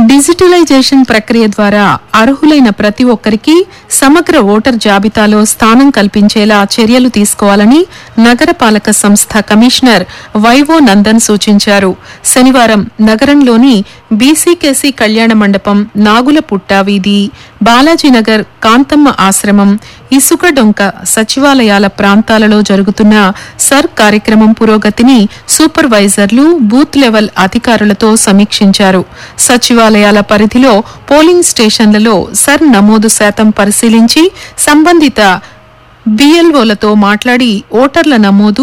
digitalisation ప్రక్రియ ద్వారా అర్హులైన ప్రతి ఒక్కరికి సమగ్ర ఓటర్ జాబితాలో స్థానం కల్పించేలా చర్యలు తీసుకోవాలని నగరపాలక సంస్థ కమిషనర్ వైవో నందన్ సూచించారు శనివారం నగరంలోని బీసీకేసీ కళ్యాణ మండపం నాగులపుట్ట వీధి బాలాజీనగర్ కాంతమ్మ ఆశ్రమం ఇసుక డొంక సచివాలయాల ప్రాంతాలలో జరుగుతున్న సర్ కార్యక్రమం పురోగతిని సూపర్వైజర్లు బూత్ లెవెల్ అధికారులతో సమీక్షించారు సచివాలయాల పరిధిలో పోలింగ్ స్టేషన్లలో సర్ నమోదు శాతం పరిశీలించి సంబంధిత బిఎల్ఓలతో మాట్లాడి ఓటర్ల నమోదు